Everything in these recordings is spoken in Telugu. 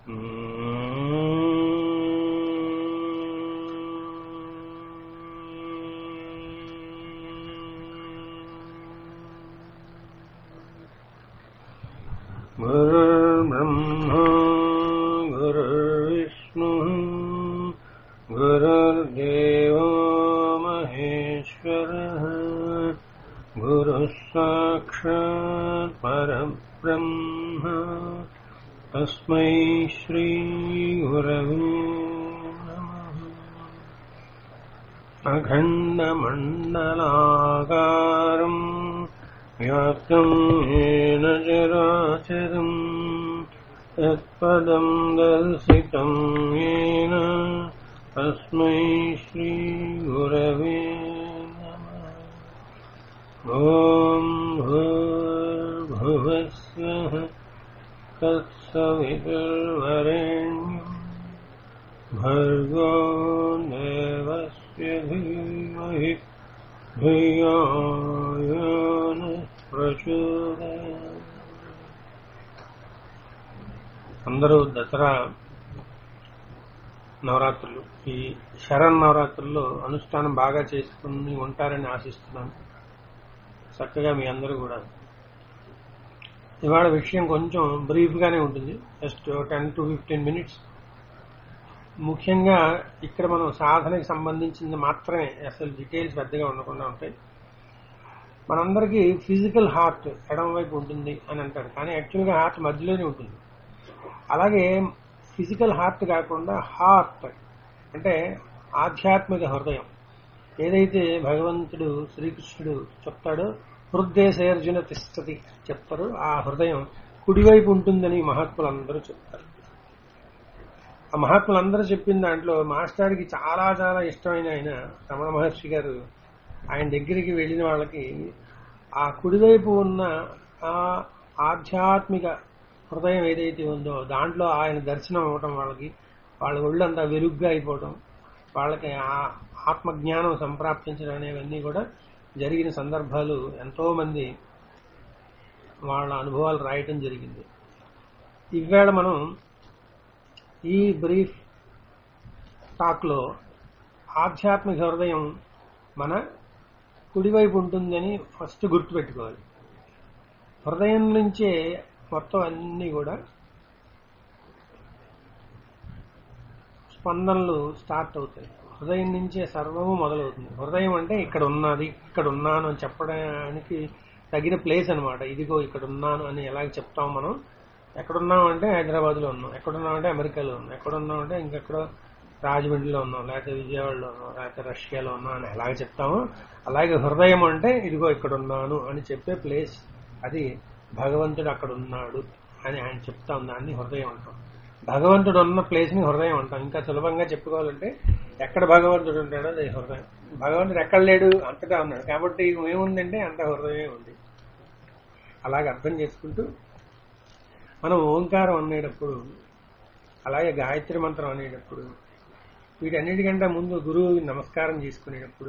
गुरुर्ब्रह्मा गुरुर्विष्णुः गुरुर्देवो महेश्वरः गुरुः साक्षात् परब्रह्म तस्मै श्रीगुरवे नमः अखण्डमण्डलाकारम् व्याप्तम् येन चराचरम् यत्पदम् दर्शितम् येन तस्मै श्रीगुरवे नमः ॐ भूर्भुवस्वः तत्सवितुर्वरेण्यम् भर्गो देवस्य धीमहि धियो यो नः ప్రచోదయాత్. అందరూ దసరా నవరాత్రులు ఈ శరణ్ నవరాత్రుల్లో అనుష్ఠానం బాగా చేసుకుని ఉంటారని ఆశిస్తున్నాను చక్కగా మీ అందరూ కూడా ఇవాళ విషయం కొంచెం బ్రీఫ్ గానే ఉంటుంది just ten to fifteen minutes ముఖ్యంగా ఇక్కడ మనం సాధనకి సంబంధించింది మాత్రమే అసలు డీటెయిల్స్ పెద్దగా ఉండకుండా ఉంటాయి మనందరికీ ఫిజికల్ హార్ట్ ఎడమ వైపు ఉంటుంది అని అంటారు కానీ యాక్చువల్గా హార్ట్ మధ్యలోనే ఉంటుంది అలాగే ఫిజికల్ హార్ట్ కాకుండా హార్ట్ అంటే ఆధ్యాత్మిక హృదయం ఏదైతే భగవంతుడు శ్రీకృష్ణుడు చెప్తాడో హృదయసేర్జున తిష్టతి చెప్తారు ఆ హృదయం కుడివైపు ఉంటుందని మహాత్ములందరూ చెప్తారు ఆ మహాత్ములందరూ చెప్పిన దాంట్లో మాస్టర్కి చాలా చాలా ఇష్టమైన ఆయన రమణ మహర్షి గారు ఆయన దగ్గరికి వెళ్ళిన వాళ్ళకి ఆ కుడివైపు ఉన్న ఆ ఆధ్యాత్మిక హృదయం ఏదైతే ఉందో దాంట్లో ఆయన దర్శనం అవ్వటం వాళ్ళకి వాళ్ళ ఒళ్ళంతా వెలుగ్గా అయిపోవటం వాళ్ళకి ఆ ఆత్మజ్ఞానం సంప్రాప్తించడం అనేవన్నీ కూడా జరిగిన సందర్భాలు ఎంతో మంది వాళ్ళ అనుభవాలు రాయటం జరిగింది ఇవాళ మనం ఈ బ్రీఫ్ టాక్లో ఆధ్యాత్మిక హృదయం మన కుడివైపు ఉంటుందని ఫస్ట్ గుర్తుపెట్టుకోవాలి హృదయం నుంచే మొత్తం అన్నీ కూడా స్పందనలు స్టార్ట్ అవుతాయి హృదయం నుంచే సర్వము మొదలవుతుంది హృదయం అంటే ఇక్కడ ఉన్నది ఇక్కడ ఉన్నాను అని చెప్పడానికి తగిన ప్లేస్ అనమాట ఇదిగో ఇక్కడ ఉన్నాను అని ఎలాగ చెప్తాం మనం ఎక్కడున్నాం అంటే హైదరాబాద్ లో ఉన్నాం ఎక్కడున్నాం అంటే అమెరికాలో ఉన్నాం ఎక్కడున్నాం అంటే ఇంకెక్కడో రాజమండ్రిలో ఉన్నాం లేకపోతే విజయవాడలో ఉన్నాం లేకపోతే రష్యాలో ఉన్నాం అని ఎలాగ చెప్తామో అలాగే హృదయం అంటే ఇదిగో ఇక్కడ ఉన్నాను అని చెప్పే ప్లేస్ అది భగవంతుడు అక్కడ ఉన్నాడు అని ఆయన చెప్తాం దాన్ని హృదయం అంటాం భగవంతుడు ఉన్న ప్లేస్ ని హృదయం అంటాం ఇంకా సులభంగా చెప్పుకోవాలంటే ఎక్కడ భగవంతుడు ఉంటాడో అది హృదయం భగవంతుడు ఎక్కడ లేడు అంతటా ఉన్నాడు కాబట్టి ఏముందంటే అంత హృదయమే ఉంది అలాగే అర్థం చేసుకుంటూ మనం ఓంకారం అనేటప్పుడు అలాగే గాయత్రి మంత్రం అనేటప్పుడు వీటన్నిటికంటే ముందు గురువు నమస్కారం చేసుకునేటప్పుడు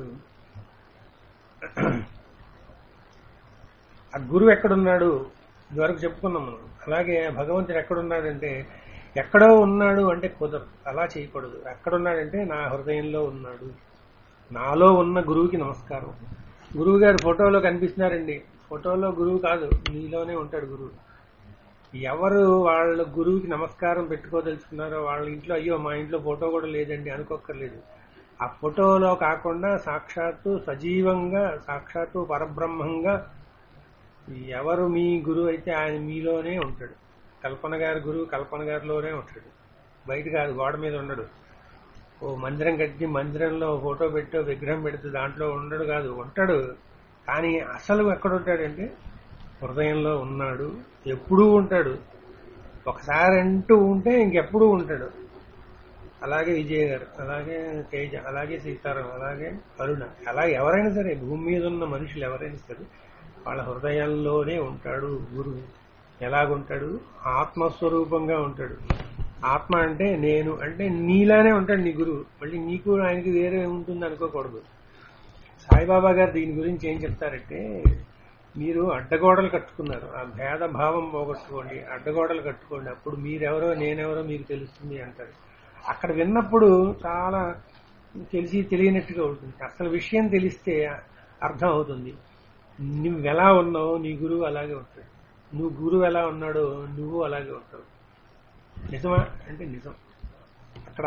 ఆ గురువు ఎక్కడున్నాడు ఇదివరకు చెప్పుకున్నాం మనం అలాగే భగవంతుడు ఎక్కడున్నాడంటే ఎక్కడో ఉన్నాడు అంటే కుదరదు అలా చేయకూడదు ఎక్కడున్నాడంటే నా హృదయంలో ఉన్నాడు నాలో ఉన్న గురువుకి నమస్కారం గురువు గారు ఫోటోలో కనిపిస్తున్నారండి ఫోటోలో గురువు కాదు నీలోనే ఉంటాడు గురువు ఎవరు వాళ్ళ గురువుకి నమస్కారం పెట్టుకోదలుచుకున్నారో వాళ్ళ ఇంట్లో అయ్యో మా ఇంట్లో ఫోటో కూడా లేదండి అనుకోక్కర్లేదు ఆ ఫోటోలో కాకుండా సాక్షాత్తు సజీవంగా సాక్షాత్తు పరబ్రహ్మంగా ఎవరు మీ గురువు అయితే ఆయన మీలోనే ఉంటాడు కల్పన గారి గురువు కల్పన గారిలోనే ఉంటాడు బయట కాదు గోడ మీద ఉండడు ఓ మందిరం కట్టి మందిరంలో ఫోటో పెట్టో విగ్రహం పెడితే దాంట్లో ఉండడు కాదు ఉంటాడు కానీ అసలు ఎక్కడ ఉంటాడంటే హృదయంలో ఉన్నాడు ఎప్పుడూ ఉంటాడు ఒకసారి అంటూ ఉంటే ఇంకెప్పుడూ ఉంటాడు అలాగే విజయ్ గారు అలాగే తేజ అలాగే సీతారాం అలాగే అరుణ అలాగే ఎవరైనా సరే భూమి మీద ఉన్న మనుషులు ఎవరైనా సరే వాళ్ళ హృదయాల్లోనే ఉంటాడు గురువు ఎలాగుంటాడు ఆత్మస్వరూపంగా ఉంటాడు ఆత్మ అంటే నేను అంటే నీలానే ఉంటాడు నీ గురువు మళ్ళీ నీకు ఆయనకి వేరే ఉంటుంది అనుకోకూడదు సాయిబాబా గారు దీని గురించి ఏం చెప్తారంటే మీరు అడ్డగోడలు కట్టుకున్నారు ఆ భేదభావం పోగొట్టుకోండి అడ్డగోడలు కట్టుకోండి అప్పుడు మీరెవరో నేనెవరో మీకు తెలుస్తుంది అంటారు అక్కడ విన్నప్పుడు చాలా తెలిసి తెలియనట్టుగా ఉంటుంది అసలు విషయం తెలిస్తే అర్థం అవుతుంది నువ్వు ఎలా ఉన్నావో నీ గురువు అలాగే ఉంటాడు నువ్వు గురువు ఎలా ఉన్నాడో నువ్వు అలాగే ఉంటావు నిజమా అంటే నిజం అక్కడ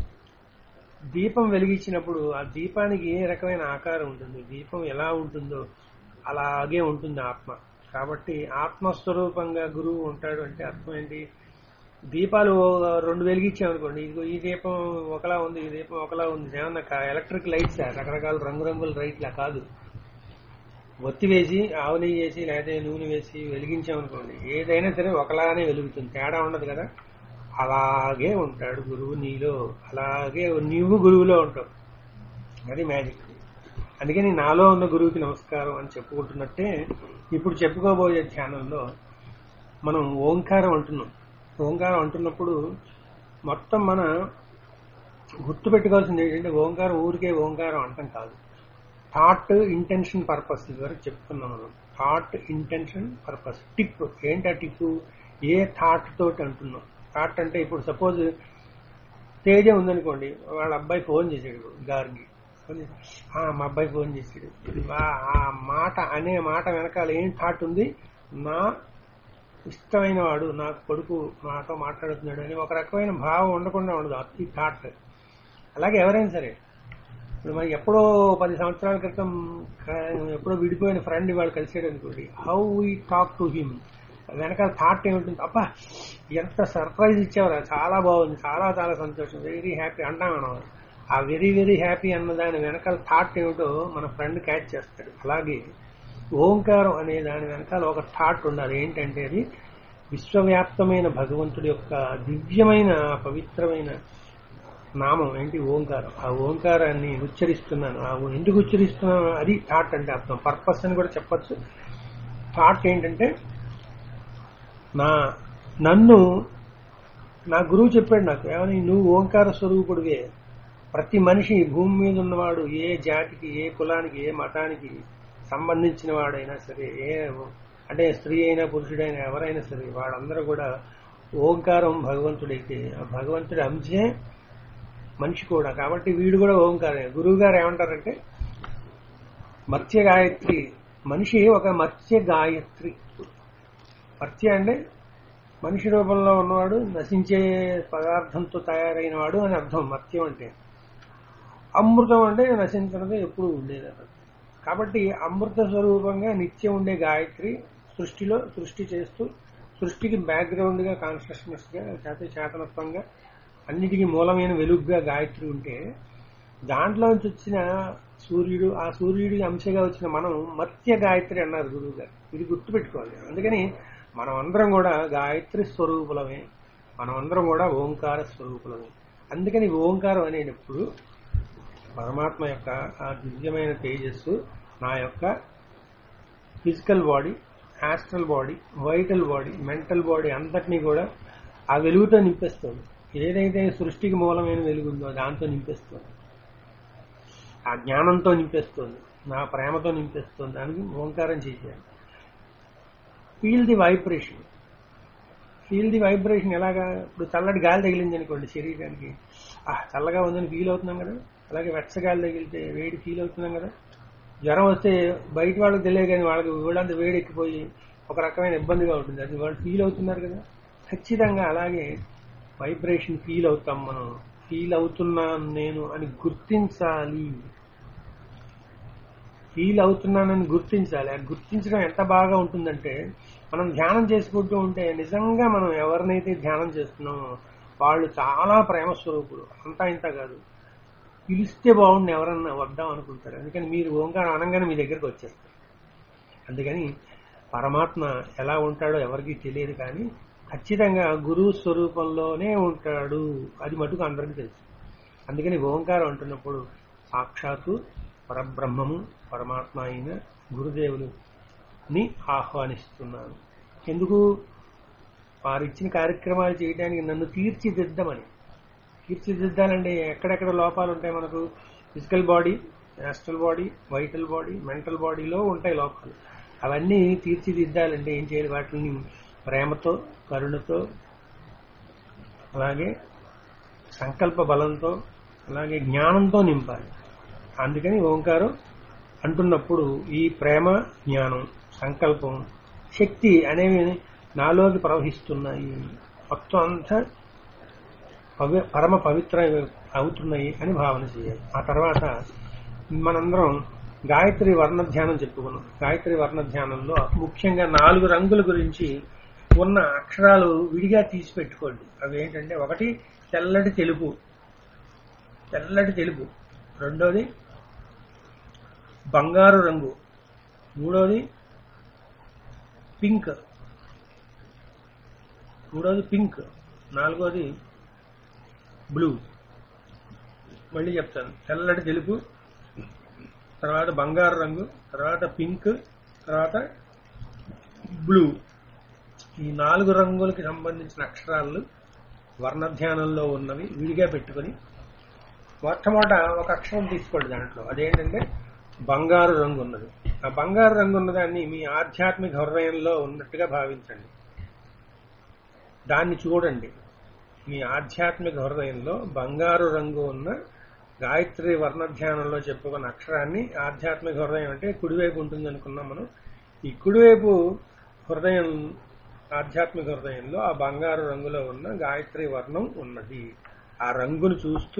దీపం వెలిగించినప్పుడు ఆ దీపానికి ఏ రకమైన ఆకారం ఉంటుంది దీపం ఎలా ఉంటుందో అలాగే ఉంటుంది ఆత్మ కాబట్టి ఆత్మస్వరూపంగా గురువు ఉంటాడు అంటే అర్థం ఏంటి దీపాలు రెండు వెలిగించామనుకోండి ఇదిగో ఈ దీపం ఒకలా ఉంది ఈ దీపం ఒకలా ఉంది ఏమన్నా ఎలక్ట్రిక్ లైట్స్ రకరకాల రంగురంగుల లైట్లా కాదు ఒత్తి వేసి ఆవు నెయ్యి వేసి లేదా నూనె వేసి వెలిగించామనుకోండి ఏదైనా సరే ఒకలానే వెలుగుతుంది తేడా ఉండదు కదా అలాగే ఉంటాడు గురువు నీలో అలాగే నీవు గురువులో ఉంటావు అది మ్యాజిక్ అందుకని నాలో ఉన్న గురువుకి నమస్కారం అని చెప్పుకుంటున్నట్టే ఇప్పుడు చెప్పుకోబోయే ధ్యానంలో మనం ఓంకారం అంటున్నాం ఓంకారం అంటున్నప్పుడు మొత్తం మన గుర్తు పెట్టుకోవాల్సింది ఏంటంటే ఓంకారం ఊరికే ఓంకారం అంటాం కాదు థాట్ ఇంటెన్షన్ పర్పస్ ఇదివరకు చెప్పుకున్నాం మనం థాట్ ఇంటెన్షన్ పర్పస్ టిప్ ఏంటి ఆ టిప్ ఏ థాట్ తోటి అంటున్నాం థాట్ అంటే ఇప్పుడు సపోజ్ తేజ ఉందనుకోండి వాళ్ళ అబ్బాయి ఫోన్ చేసాడు గారికి ఫోన్ చేసి, "ఆ, మా అబ్బాయి ఫోన్ చేసాడు ఆ- ఆ మాట అనే మాట వెనకాల ఏం థాట్ ఉంది నా ఇష్టమైన వాడు నా కొడుకు నాతో మాట్లాడుతున్నాడు అని ఒక రకమైన భావం ఉండకుండా ఉండదు ఈ థాట్ అలాగే ఎవరైనా సరే ఇప్పుడు మరి ఎప్పుడో పది సంవత్సరాల క్రితం క- ఎప్పుడో విడిపోయిన ఫ్రెండ్ ఇవాళ కలిసాడు అనుకోండి how we talk to him వెనకాల థాట్ ఏముంటుంది అబ్బా ఎంత సర్ప్రైజ్ ఇచ్చావురా చాలా బాగుంది చాలా చాలా సంతోషం వెరీ హ్యాపీ అంటాం మనం ఆ వెరీ వెరీ హ్యాపీ అన్న దాని వెనకాల థాట్ ఏమిటో మన ఫ్రెండ్ క్యాచ్ చేస్తాడు అలాగే ఓంకారం అనే దాని వెనకాల ఒక థాట్ ఉండాలి ఏంటంటే అది విశ్వవ్యాప్తమైన భగవంతుడి యొక్క దివ్యమైన పవిత్రమైన నామం ఏంటి ఓంకారం ఆ ఓంకారాన్ని ఉచ్చరిస్తున్నాను ఆ ఓ- ఎందుకు ఉచ్చరిస్తున్నాను అది థాట్ అంటే అర్థం పర్పస్ అని కూడా చెప్పొచ్చు థాట్ ఏంటంటే నా నన్ను నా గురువు చెప్పాడు నాకు ఏమని నువ్వు ఓంకార స్వరూపుడివే ప్రతి మనిషి ఈ భూమి మీద ఉన్నవాడు ఏ జాతికి ఏ కులానికి ఏ మతానికి సంబంధించిన వాడైనా సరే ఏ అంటే స్త్రీ అయినా పురుషుడైనా ఎవరైనా సరే వాళ్ళందరూ కూడా ఓంకారం భగవంతుడైతే ఆ భగవంతుడి అంశే మనిషి కూడా కాబట్టి వీడు కూడా ఓంకారే గురువు గారు ఏమంటారంటే మత్స్య గాయత్రి మనిషి ఒక మత్స్య గాయత్రి మత్స్య అంటే మనిషి రూపంలో ఉన్నవాడు నశించే పదార్థంతో తయారైన వాడు అని అర్థం మత్స్యం అంటే అమృతం అంటే నశించినది ఎప్పుడు ఉండేది అన్నది కాబట్టి అమృత స్వరూపంగా నిత్యం ఉండే గాయత్రి సృష్టిలో సృష్టి చేస్తూ సృష్టికి బ్యాక్గ్రౌండ్ గా కాన్షియస్నెస్ గా లేకపోతే చేతనత్వంగా అన్నిటికీ మూలమైన వెలుగుగా గాయత్రి ఉంటే దాంట్లో నుంచి వచ్చిన సూర్యుడు ఆ సూర్యుడి అంశగా వచ్చిన మనం మత్స్య గాయత్రి అన్నారు గురువు గారు ఇది గుర్తుపెట్టుకోవాలి అందుకని మనం అందరం కూడా గాయత్రి స్వరూపులమే మనం అందరం కూడా ఓంకార స్వరూపులమే అందుకని ఓంకారం అనేటప్పుడు పరమాత్మ యొక్క ఆ దివ్యమైన తేజస్సు నా యొక్క physical body astral body vital body mental body అంతటినీ కూడా ఆ వెలుగుతో నింపేస్తుంది ఏదైతే సృష్టికి మూలమైన వెలుగు ఉందో దాంతో నింపేస్తుంది ఆ జ్ఞానంతో నింపేస్తుంది నా ప్రేమతో నింపేస్తుంది దానికి ఓంకారం చేయాలి feel the vibration feel the vibration ఎలాగా ఇప్పుడు చల్లటి గాలి తగిలింది అనుకోండి శరీరానికి ఆ చల్లగా ఉందని ఫీల్ అవుతున్నాం కదా అలాగే వెచ్చ గాలి తగిలితే వేడి ఫీల్ అవుతున్నాం కదా జ్వరం వస్తే బయట వాళ్ళకి తెలియదు కానీ వాళ్ళకి వీళ్ళంతా వేడి ఎక్కిపోయి ఒక రకమైన ఇబ్బందిగా ఉంటుంది అది వాళ్ళు ఫీల్ అవుతున్నారు కదా ఖచ్చితంగా అలాగే వైబ్రేషన్ ఫీల్ అవుతాం మనం ఫీల్ అవుతున్నాను నేను అని గుర్తించాలి ఫీల్ అవుతున్నానని గుర్తించాలి ఆ గుర్తించడం ఎంత బాగా ఉంటుందంటే మనం ధ్యానం చేసుకుంటూ ఉంటే నిజంగా మనం ఎవరినైతే ధ్యానం చేస్తున్నామో వాళ్ళు చాలా ప్రేమ స్వరూపులు అంతా ఇంత కాదు పిలిస్తే బాగుండి ఎవరన్నా వద్దాం అనుకుంటారు అందుకని మీరు ఓంకారం అనగానే మీ దగ్గరికి వచ్చేస్తారు అందుకని పరమాత్మ ఎలా ఉంటాడో ఎవరికి తెలియదు కానీ ఖచ్చితంగా గురువు స్వరూపంలోనే ఉంటాడు అది మటుకు అందరికీ తెలుసు అందుకని ఓంకారం అంటున్నప్పుడు సాక్షాత్తు పరబ్రహ్మము పరమాత్మ అయిన గురుదేవుని ఆహ్వానిస్తున్నాను ఎందుకు వారు ఇచ్చిన కార్యక్రమాలు చేయడానికి నన్ను తీర్చిదిద్దమని తీర్చిదిద్దాలంటే ఎక్కడెక్కడ లోపాలు ఉంటాయి మనకు physical body astral body vital body mental బాడీలో ఉంటాయి లోపాలు అవన్నీ తీర్చిదిద్దాలంటే ఏం చేయాలి వాటిని ప్రేమతో కరుణతో అలాగే సంకల్ప బలంతో అలాగే జ్ఞానంతో నింపాలి అందుకని ఓంకారం అంటున్నప్పుడు ఈ ప్రేమ జ్ఞానం సంకల్పం శక్తి అనేవి నాలోకి ప్రవహిస్తున్నాయి మొత్తం అంతా పవి పరమ పవిత్ర అవుతున్నాయి అని భావన చేయాలి ఆ తర్వాత మనందరం గాయత్రి వర్ణ ధ్యానం చెప్పుకున్నాం గాయత్రి వర్ణ ధ్యానంలో ముఖ్యంగా నాలుగు రంగుల గురించి ఉన్న అక్షరాలు విడిగా తీసి పెట్టుకోండి అవి ఏంటంటే ఒకటి తెల్లటి తెలుపు తెల్లటి తెలుపు రెండోది బంగారు రంగు మూడోది పింక్ మూడోది పింక్ నాలుగోది బ్లూ మళ్ళీ చెప్తాను తెల్లటి తెలుపు తర్వాత బంగారు రంగు తర్వాత పింక్ తర్వాత బ్లూ ఈ నాలుగు రంగులకి సంబంధించిన అక్షరాలు వర్ణధ్యానంలో ఉన్నవి విడిగా పెట్టుకొని మొట్టమొదట ఒక అక్షరం తీసుకోండి దాంట్లో అదేంటంటే బంగారు రంగు ఉన్నది ఆ బంగారు రంగు ఉన్నదాన్ని మీ ఆధ్యాత్మిక హృదయంలో ఉన్నట్టుగా భావించండి దాన్ని చూడండి మీ ఆధ్యాత్మిక హృదయంలో బంగారు రంగు ఉన్న గాయత్రి వర్ణధ్యానంలో చెప్పుకున్న అక్షరాన్ని ఆధ్యాత్మిక హృదయం అంటే కుడివైపు ఉంటుంది అనుకున్నాం మనం ఈ కుడివైపు హృదయం ఆధ్యాత్మిక హృదయంలో ఆ బంగారు రంగులో ఉన్న గాయత్రి వర్ణం ఉన్నది ఆ రంగును చూస్తూ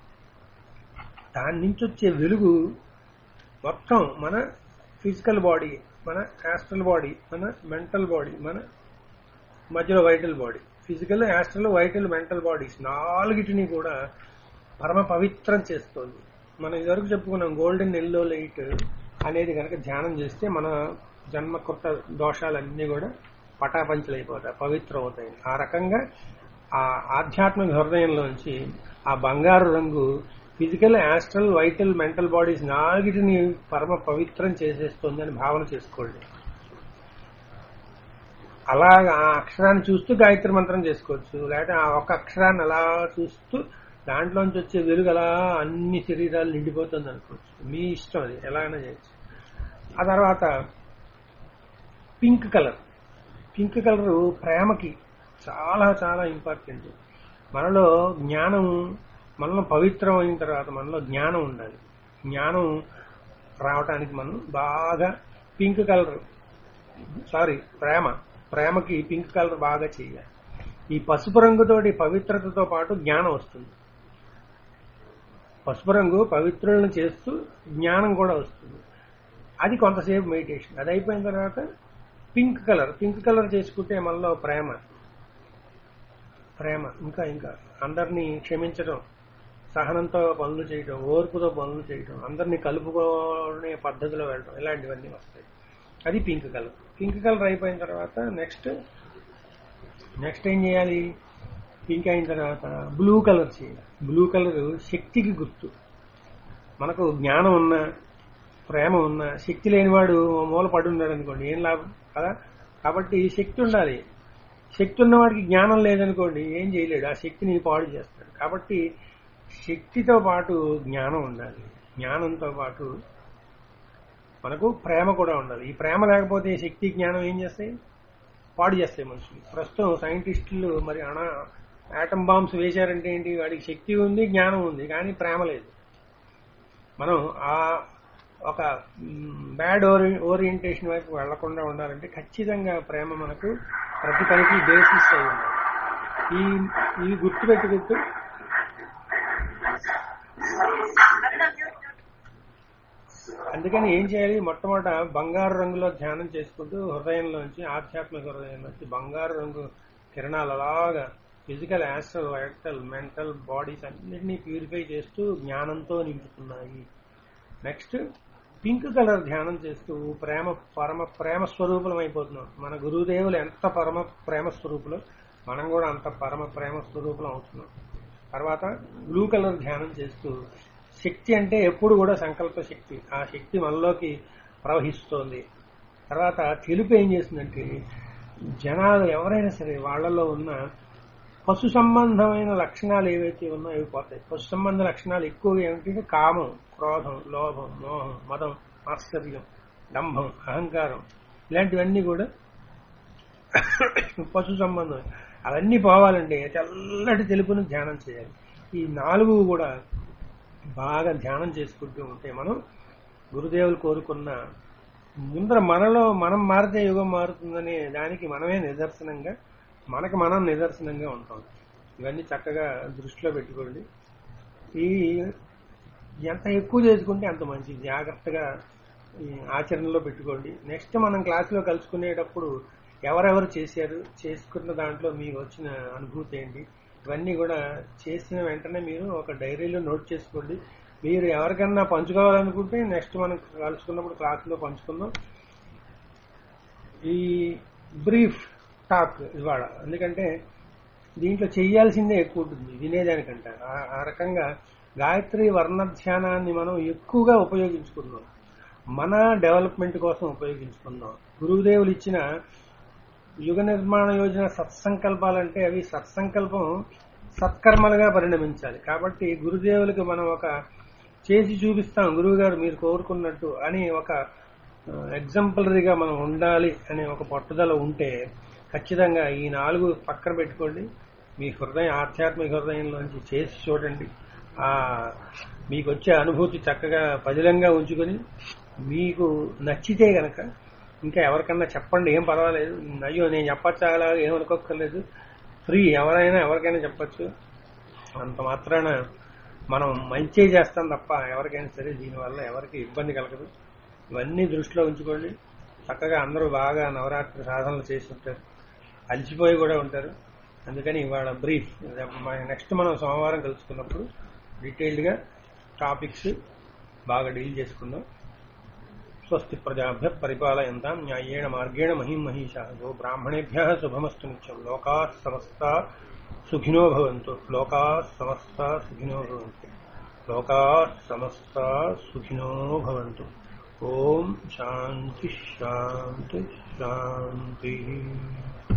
దాని నుంచి వచ్చే వెలుగు మొత్తం మన ఫిజికల్ బాడీ మన యాస్ట్రల్ బాడీ మన మెంటల్ బాడీ మన మధ్యలో vital body physical astral vital mental bodies నాలుగిటిని కూడా పరమ పవిత్రం చేస్తుంది మనం ఇదివరకు చెప్పుకున్నాం గోల్డెన్ ఎల్లో లైట్ అనేది కనుక ధ్యానం చేస్తే మన జన్మ కొత్త దోషాలన్నీ కూడా పటాపంచలైపోతాయి పవిత్రం అవుతాయి ఆ రకంగా ఆ ఆధ్యాత్మిక హృదయంలోంచి ఆ బంగారు రంగు physical astral vital mental bodies నాలుగిటిని పరమ పవిత్రం చేసేస్తుంది అని భావన చేసుకోండి అలాగా ఆ అక్షరాన్ని చూస్తూ గాయత్రి మంత్రం చేసుకోవచ్చు లేకపోతే ఆ ఒక అక్షరాన్ని అలా చూస్తూ దాంట్లోంచి వచ్చే వెలుగు అలా అన్ని శరీరాలు నిండిపోతుంది అనుకోవచ్చు మీ ఇష్టం అది ఎలాగైనా చేయొచ్చు ఆ తర్వాత పింక్ కలర్ పింక్ కలర్ ప్రేమకి చాలా చాలా ఇంపార్టెంట్ మనలో జ్ఞానం మనలో పవిత్రం అయిన తర్వాత మనలో జ్ఞానం ఉండాలి జ్ఞానం రావటానికి మనం బాగా పింక్ కలర్ సారీ ప్రేమ ప్రేమకి పింక్ కలర్ బాగా చేయాలి ఈ పసుపు రంగుతోటి పవిత్రతతో పాటు జ్ఞానం వస్తుంది పసుపు రంగు పవిత్రులను చేస్తూ జ్ఞానం కూడా వస్తుంది అది కొంతసేపు మెడిటేషన్ అది అయిపోయిన తర్వాత పింక్ కలర్ పింక్ కలర్ చేసుకుంటే మనలో ప్రేమ ప్రేమ ఇంకా ఇంకా అందరినీ క్షమించడం సహనంతో పనులు చేయడం ఓర్పుతో పనులు చేయడం అందరినీ కలుపుకునే పద్ధతిలో వెళ్ళడం ఇలాంటివన్నీ వస్తాయి అది పింక్ కలర్ పింక్ కలర్ అయిపోయిన తర్వాత నెక్స్ట్ నెక్స్ట్ ఏం చేయాలి పింక్ అయిన తర్వాత బ్లూ కలర్ చేయాలి బ్లూ కలర్ శక్తికి గుర్తు మనకు జ్ఞానం ఉన్న ప్రేమ ఉన్న శక్తి లేనివాడు మూల పడి ఉన్నాడు అనుకోండి ఏం లాభం కదా కాబట్టి శక్తి ఉండాలి శక్తి ఉన్నవాడికి జ్ఞానం లేదనుకోండి ఏం చేయలేడు ఆ శక్తిని పాడు చేస్తాడు కాబట్టి శక్తితో పాటు జ్ఞానం ఉండాలి జ్ఞానంతో పాటు మనకు ప్రేమ కూడా ఉండాలి ఈ ప్రేమ లేకపోతే శక్తి జ్ఞానం ఏం చేస్తాయి పాడు చేస్తాయి మనుషులు ప్రస్తుతం సైంటిస్టులు మరి అణ ఆటం బాంబ్స్ వేశారంటే ఏంటి వాడికి శక్తి ఉంది జ్ఞానం ఉంది కానీ ప్రేమ లేదు మనం ఆ ఒక బ్యాడ్ ఓరి ఓరియంటేషన్ వైపు వెళ్లకుండా ఉండాలంటే ఖచ్చితంగా ప్రేమ మనకు ప్రతి పనికి బేసిస్ అయి ఉండాలి ఈ ఇవి గుర్తుపెట్టుకుంటూ అందుకని ఏం చేయాలి మొట్టమొదట బంగారు రంగులో ధ్యానం చేసుకుంటూ హృదయంలోంచి ఆధ్యాత్మిక హృదయంలోంచి బంగారు రంగు కిరణాలు అలాగా physical astral vital mental bodies అన్నిటినీ ప్యూరిఫై చేస్తూ జ్ఞానంతో నింపుతున్నాయి నెక్స్ట్ పింక్ కలర్ ధ్యానం చేస్తూ ప్రేమ పరమ ప్రేమ స్వరూపులం అయిపోతున్నాం మన గురుదేవులు ఎంత పరమ ప్రేమ స్వరూపులు మనం కూడా అంత పరమ ప్రేమ స్వరూపులం అవుతున్నాం తర్వాత బ్లూ కలర్ ధ్యానం చేస్తూ శక్తి అంటే ఎప్పుడు కూడా సంకల్ప శక్తి ఆ శక్తి మనలోకి ప్రవహిస్తోంది తర్వాత తెలుపు ఏం చేస్తుందంటే జనాలు ఎవరైనా సరే వాళ్ళలో ఉన్న పశు సంబంధమైన లక్షణాలు ఏవైతే ఉన్నాయో అవి పోతాయి పశు సంబంధ లక్షణాలు ఎక్కువగా ఏమిటంటే కామం క్రోధం లోభం మోహం మదం ఆశ్చర్యం డంభం అహంకారం ఇలాంటివన్నీ కూడా పశు సంబంధం అవన్నీ పోవాలంటే తెల్లటి తెలుపును ధ్యానం చేయాలి ఈ నాలుగు కూడా బాగా ధ్యానం చేసుకుంటూ ఉంటే మనం గురుదేవులు కోరుకున్న ముందర మనలో మనం మారితే యుగం మారుతుందనే దానికి మనమే నిదర్శనంగా మనకు మనం నిదర్శనంగా ఉంటాం ఇవన్నీ చక్కగా దృష్టిలో పెట్టుకోండి ఈ ఎంత ఎక్కువ చేసుకుంటే అంత మంచిది జాగ్రత్తగా ఈ ఆచరణలో పెట్టుకోండి నెక్స్ట్ మనం క్లాసులో కలుసుకునేటప్పుడు ఎవరెవరు చేశారు చేసుకున్న దాంట్లో మీకు వచ్చిన అనుభూతి ఏంటి ఇవన్నీ కూడా చేసిన వెంటనే మీరు ఒక డైరీలో నోట్ చేసుకోండి మీరు ఎవరికన్నా పంచుకోవాలనుకుంటే నెక్స్ట్ మనం కలుసుకున్నప్పుడు క్లాసులో పంచుకుందాం ఈ బ్రీఫ్ టాక్ ఇవాళ ఎందుకంటే దీంట్లో చేయాల్సిందే ఎక్కువ ఉంటుంది వినేదానికంటే ఆ- ఆ రకంగా గాయత్రి వర్ణ ధ్యానాన్ని మనం ఎక్కువగా ఉపయోగించుకుందాం మన డెవలప్మెంట్ కోసం ఉపయోగించుకుందాం గురుదేవులు ఇచ్చిన యుగ నిర్మాణ యోజన సత్సంకల్పాలంటే అవి సత్సంకల్పం సత్కర్మలుగా పరిణమించాలి కాబట్టి గురుదేవులకి మనం ఒక చేసి చూపిస్తాం గురువు గారు మీరు కోరుకున్నట్టు అని ఒక ఎగ్జాంపులరీగా మనం ఉండాలి అనే ఒక పట్టుదల ఉంటే ఖచ్చితంగా ఈ నాలుగు పక్కన పెట్టుకోండి మీ హృదయం ఆధ్యాత్మిక హృదయంలోంచి చేసి చూడండి ఆ మీకు వచ్చే అనుభూతి చక్కగా పదిలంగా ఉంచుకొని మీకు నచ్చితే గనక ఇంకా ఎవరికన్నా చెప్పండి ఏం పర్వాలేదు అయ్యో నేను చెప్పచ్చా అలా ఏమనుకోక్కర్లేదు ఫ్రీ ఎవరైనా ఎవరికైనా చెప్పచ్చు అంత మాత్రాన మనం మంచి చేస్తాం తప్ప ఎవరికైనా సరే దీనివల్ల ఎవరికి ఇబ్బంది కలగదు ఇవన్నీ దృష్టిలో ఉంచుకోండి చక్కగా అందరూ బాగా నవరాత్రి సాధనలు చేసి ఉంటారు అలసిపోయి కూడా ఉంటారు అందుకని ఇవాళ బ్రీఫ్ నెక్స్ట్ మనం సోమవారం కలుసుకున్నప్పుడు డీటెయిల్డ్గా టాపిక్స్ బాగా డీల్ చేసుకుందాం స్వస్తి ప్రజాభ్య పరిపాలయంతాం న్యాయేణ మార్గేణ మహిం మహిషా గో బ్రాహ్మణేభ్య శుభమస్తు నిత్యం లోకా సమస్త సుఖినో భవంతు లోకా సమస్త సుఖినో భవంతు లోకా సమస్త సుఖినో భవంతు ఓం శాంతి శాంతి శాంతి